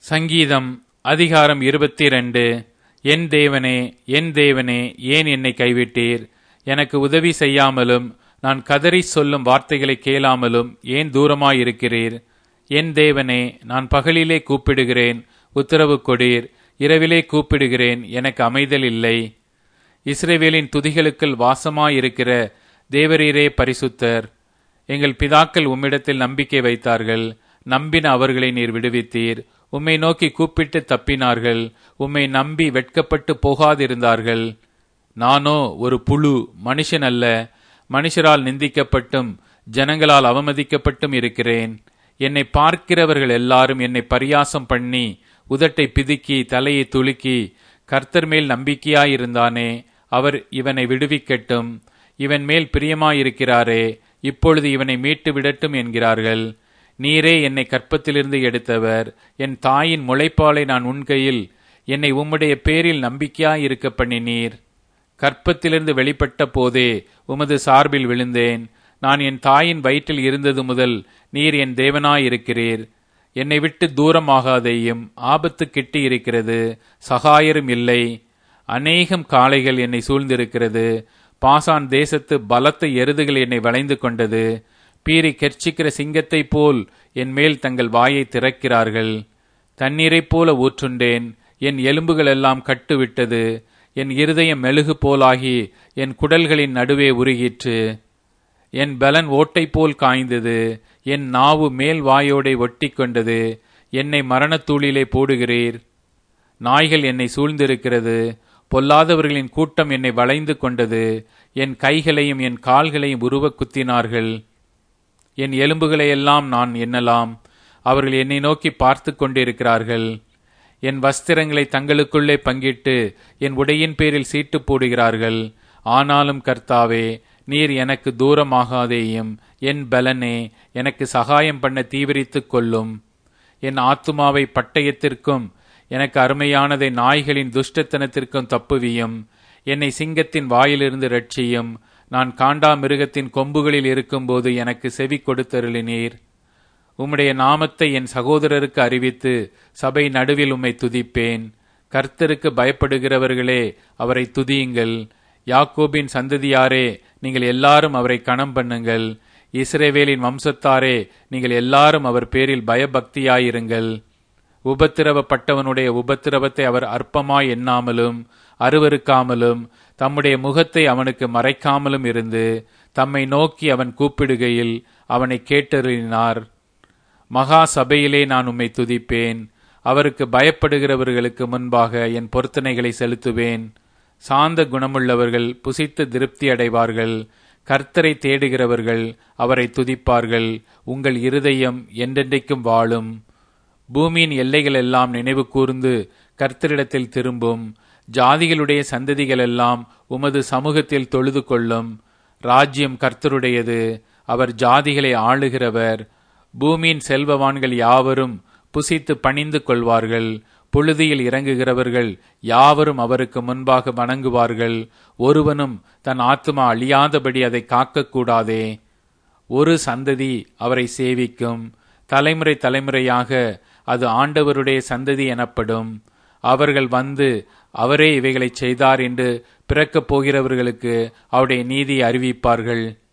சங்கீதம் அதிகாரம் இருபத்தி ரெண்டு என் தேவனே என் தேவனே ஏன் என்னை கைவிட்டீர் எனக்கு உதவி செய்யாமலும் நான் கதறி சொல்லும் வார்த்தைகளை கேளாமலும் ஏன் தூரமாயிருக்கிறீர் என் தேவனே நான் பகலிலே கூப்பிடுகிறேன் உத்தரவு கொடீர் இரவிலே கூப்பிடுகிறேன் எனக்கு அமைதல் இல்லை இஸ்ரேவேலின் துதிகளுக்குள் வாசமாயிருக்கிற தேவரீரே பரிசுத்தர் எங்கள் பிதாக்கள் உம்மிடத்தில் நம்பிக்கை வைத்தார்கள் நம்பின அவர்களை நீர் விடுவித்தீர் உம்மை நோக்கி கூப்பிட்டு தப்பினார்கள் உம்மை நம்பி வெட்கப்பட்டு போகாதிருந்தார்கள் நானோ ஒரு புழு மனுஷன் அல்ல மனுஷரால் நிந்திக்கப்பட்டும் ஜனங்களால் அவமதிக்கப்பட்டும் இருக்கிறேன் என்னை பார்க்கிறவர்கள் எல்லாரும் என்னை பரியாசம் பண்ணி உதட்டை பிதுக்கி தலையை துலுக்கி கர்த்தர் மேல் நம்பிக்கையாயிருந்தானே அவர் இவனை விடுவிக்கட்டும் இவன் மேல் பிரியமாயிருக்கிறாரே இப்பொழுது இவனை மீட்டு விடட்டும் என்கிறார்கள் நீரே என்னை கற்பத்திலிருந்து எடுத்தவர் என் தாயின் முளைப்பாலை நான் உண்கையில் என்னை உம்முடைய பேரில் நம்பிக்கையாயிருக்க பண்ணினீர் கற்பத்திலிருந்து வெளிப்பட்ட போதே உமது சார்பில் விழுந்தேன் நான் என் தாயின் வயிற்றில் இருந்தது முதல் நீர் என் தேவனாயிருக்கிறீர் என்னை விட்டு தூரமாகாதேயும் ஆபத்து கிட்டி இருக்கிறது சகாயரும் இல்லை அநேகம் காளைகள் என்னை சூழ்ந்திருக்கிறது பாசான் தேசத்து பலத்த எருதுகள் என்னை வளைந்து கொண்டது பீறி கெர்ச்சிக்கிற சிங்கத்தைப் போல் என் மேல் தங்கள் வாயை திறக்கிறார்கள் தண்ணீரைப் போல ஊற்றுண்டேன் என் எலும்புகள் எல்லாம் கட்டுவிட்டது என் இருதயம் மெழுகு போலாகி என் குடல்களின் நடுவே உருகிற்று என் பலன் ஓட்டை போல் காய்ந்தது என் நாவு மேல் வாயோடை ஒட்டி கொண்டது என்னை மரணத்தூளிலே போடுகிறீர் நாய்கள் என்னை சூழ்ந்திருக்கிறது பொல்லாதவர்களின் கூட்டம் என்னை வளைந்து கொண்டது என் கைகளையும் என் கால்களையும் உருவ குத்தினார்கள் என் எலும்புகளை எல்லாம் நான் எண்ணலாம் அவர்கள் என்னை நோக்கி பார்த்து கொண்டிருக்கிறார்கள் என் வஸ்திரங்களை தங்களுக்குள்ளே பங்கிட்டு என் உடையின் பேரில் சீட்டு போடுகிறார்கள் ஆனாலும் கர்த்தாவே நீர் எனக்கு தூரமாகாதேயும் என் பலனே எனக்கு சகாயம் பண்ண தீவிரித்துக் கொள்ளும் என் ஆத்துமாவை பட்டயத்திற்கும் எனக்கு அருமையானதை நாய்களின் துஷ்டத்தனத்திற்கும் தப்புவியும் என்னை சிங்கத்தின் வாயிலிருந்து ரட்சியும் நான் காண்டா மிருகத்தின் கொம்புகளில் இருக்கும்போது எனக்கு செவி கொடுத்தருளினீர் உம்முடைய நாமத்தை என் சகோதரருக்கு அறிவித்து சபை நடுவில் உம்மை துதிப்பேன் கர்த்தருக்கு பயப்படுகிறவர்களே அவரை துதியுங்கள் யாக்கோபின் சந்ததியாரே நீங்கள் எல்லாரும் அவரை கணம் பண்ணுங்கள் இஸ்ரேவேலின் வம்சத்தாரே நீங்கள் எல்லாரும் அவர் பேரில் பயபக்தியாயிருங்கள் உபத்திரவப்பட்டவனுடைய உபத்திரவத்தை அவர் அற்பமாய் எண்ணாமலும் அருவருக்காமலும் தம்முடைய முகத்தை அவனுக்கு மறைக்காமலும் இருந்து தம்மை நோக்கி அவன் கூப்பிடுகையில் அவனை கேட்டறினார் மகா சபையிலே நான் உம்மை துதிப்பேன் அவருக்கு பயப்படுகிறவர்களுக்கு முன்பாக என் பொருத்தனைகளை செலுத்துவேன் சாந்த குணமுள்ளவர்கள் புசித்து திருப்தி அடைவார்கள் கர்த்தரை தேடுகிறவர்கள் அவரை துதிப்பார்கள் உங்கள் இருதயம் என்றென்றைக்கும் வாழும் பூமியின் எல்லைகள் எல்லாம் நினைவு கூர்ந்து கர்த்தரிடத்தில் திரும்பும் ஜாதிகளுடைய சந்ததிகள் எல்லாம் உமது சமூகத்தில் தொழுது கொள்ளும் ராஜ்யம் கர்த்தருடையது அவர் ஜாதிகளை ஆளுகிறவர் பூமியின் செல்வவான்கள் யாவரும் புசித்து பணிந்து கொள்வார்கள் புழுதியில் இறங்குகிறவர்கள் யாவரும் அவருக்கு முன்பாக வணங்குவார்கள் ஒருவனும் தன் ஆத்மா அழியாதபடி அதை காக்கக்கூடாதே ஒரு சந்ததி அவரை சேவிக்கும் தலைமுறை தலைமுறையாக அது ஆண்டவருடைய சந்ததி எனப்படும் அவர்கள் வந்து அவரே இவைகளை செய்தார் என்று பிறக்கப் போகிறவர்களுக்கு அவருடைய நீதி அறிவிப்பார்கள்